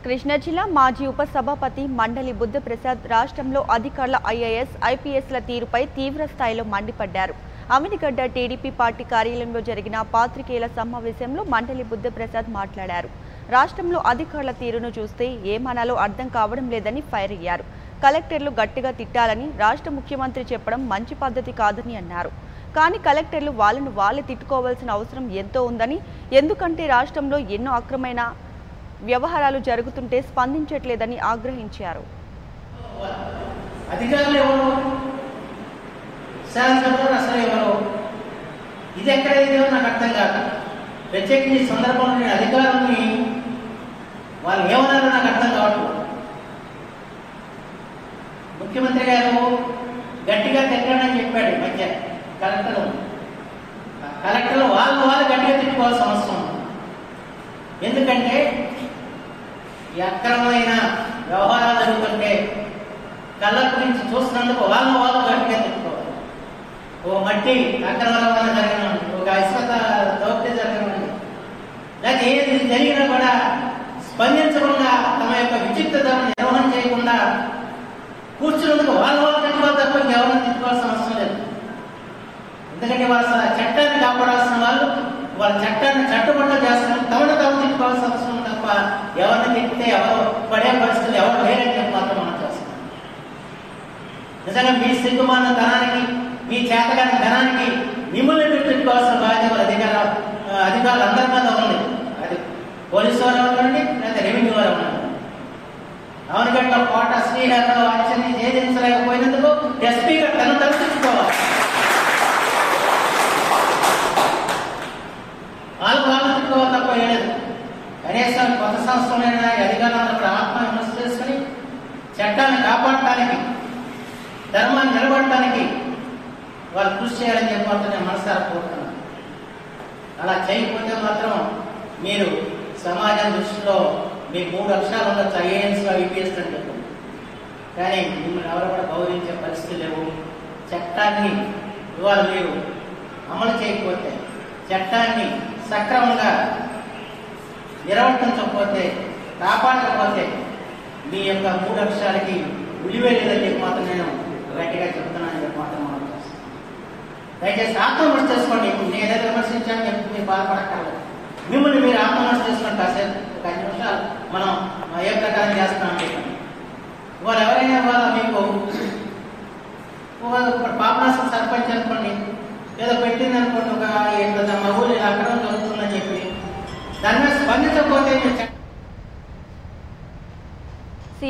కృష్ణా జిల్లా మాజీ ఉపసభాపతి మండలి బుద్ధప్రసాద్ రాష్ట్రంలో అధికారుల ఐఏఎస్ ఐపీఎస్ల తీరుపై తీవ్ర స్థాయిలో మండిపడ్డారు అమినిగడ్డ టీడీపీ పార్టీ కార్యాలయంలో జరిగిన పాత్రికేయుల సమావేశంలో మండలి బుద్ధప్రసాద్ మాట్లాడారు రాష్ట్రంలో అధికారుల తీరును చూస్తే ఏమనాలో అర్థం కావడం లేదని ఫైర్ అయ్యారు కలెక్టర్లు గట్టిగా తిట్టాలని రాష్ట్ర ముఖ్యమంత్రి చెప్పడం మంచి పద్ధతి కాదని అన్నారు కానీ కలెక్టర్లు వాళ్ళను వాళ్ళే తిట్టుకోవాల్సిన అవసరం ఎంతో ఉందని ఎందుకంటే రాష్ట్రంలో ఎన్నో అక్రమైన వ్యవహారాలు జరుగుతుంటే స్పందించట్లేదని ఆగ్రహించారు అధికారులు ఎవరు శాసనసభ్యులు అసలు ఎవరు ఇది ఎక్కడైతే నాకు అర్థం కాదు ప్రత్యేకించి ఈ సందర్భంలో నేను అధికారుల్ని వాళ్ళు ఏమన్నారో నాకు అర్థం కావట్లేదు ముఖ్యమంత్రి గారు గట్టిగా తిట్టడని చెప్పాడు ఈ మధ్య కలెక్టర్ కలెక్టర్లు వాళ్ళు వాళ్ళు గట్టిగా తిట్టుకోవాల్సిన అవసరం ఉంది. ఎందుకంటే ఈ అక్రమమైన వ్యవహారాలు జరుగుతుంటే కళ్ళ గురించి చూసినందుకు వాళ్ళ వాళ్ళు గట్టిగా తిట్టుకోవాలి ఓ మట్టి అక్రమ రవాణా జరగనివ్వండి ఒక ఇసుక దౌత్యం జరగనివ్వండి లేకపోతే ఏది జరిగినా కూడా స్పందించకుండా తమ యొక్క విచిత్రతను నిర్వహణ చేయకుండా కూర్చున్నందుకు వాళ్ళ వాళ్ళు తిట్టుకోవాలి తప్ప ఇంకెవరిని తిట్టుకోవాల్సిన అవసరం లేదు ఎందుకంటే వాళ్ళ స- చట్టాన్ని కాపాడాల్సిన వాళ్ళు వాళ్ళ చట్టాన్ని చట్టబడ్డ చేస్తున్నారు తమను తాము తిట్టుకోవాల్సిన అవసరం ఉంది తప్ప ఎవరిని తిట్టితే ఎవరు పడే పరిస్థితులు ఎవరు లేరని చెప్పి మాత్రం మనం చేస్తాం నిజంగా మీ సిగ్గుమాన ధనానికి మీ చేతగాని ధనానికి మిమ్మల్ని మీరు తిట్టుకోవాల్సిన బాధ్యత అధికార అధికారులు అందరి మీద ఉంది అది పోలీసు వారు అవ్వండి లేదా రెవెన్యూ వారు అవ్వండి అవనిగడ్డ కోట శ్రీహరిలో వాచ్యాన్ని ఛేదించలేకపోయినందుకు ఎస్పీగా తను తలపించుకోవాలి వాళ్ళు వాళ్ళు తిట్టుకోవాలి తప్ప ఏం లేదు కనీసం కొత్త సంవత్సరంలో అధికారులందరూ కూడా ఆత్మ విమర్శ చేసుకుని చట్టాన్ని కాపాడటానికి ధర్మాన్ని నిలబడటానికి వాళ్ళు కృషి చేయాలని చెప్పి మాత్రం నేను మనసారా కోరుతున్నాను అలా చేయకపోతే మాత్రం మీరు సమాజం దృష్టిలో మీ మూడు అక్షరాలు ఉండొచ్చు ఐఏఎస్ ఐపీఎస్ అని చెప్పండి కానీ మిమ్మల్ని ఎవరు కూడా గౌరవించే పరిస్థితి లేవు చట్టాన్ని ఇవాళ మీరు అమలు చేయకపోతే చట్టాన్ని సక్రమంగా నిర్వర్తించకపోతే కాపాడకపోతే మీ యొక్క మూడు అక్షరాలకి విలువే లేదని చెప్పి మాత్రం నేను గట్టిగా చెప్తున్నానని చెప్పి మాత్రం మనం చేస్తాం దయచేసి ఆత్మవిమర్శ చేసుకోండి ఇప్పుడు నేను ఏదో విమర్శించాను చెప్పి మీరు బాధపడక్కర్లేదు మిమ్మల్ని మీరు ఆత్మవిమర్శ చేసుకోండి కాసేపు ఒక ఐదు నిమిషాలు మనం ఏ ప్రకారం చేస్తున్నాం చెప్పండి ఇవాళ ఎవరైనా ఇవాళ మీకు పాపనాశం సర్పంచ్ అనుకోండి ఏదో పెట్టింది అనుకోండి ఒక ఏంటో మా ఊళ్ళో ఇలా అక్రమం జరుగుతుందని చెప్పి దాని మీద స్పందించకపోతే మీరు చట్ట-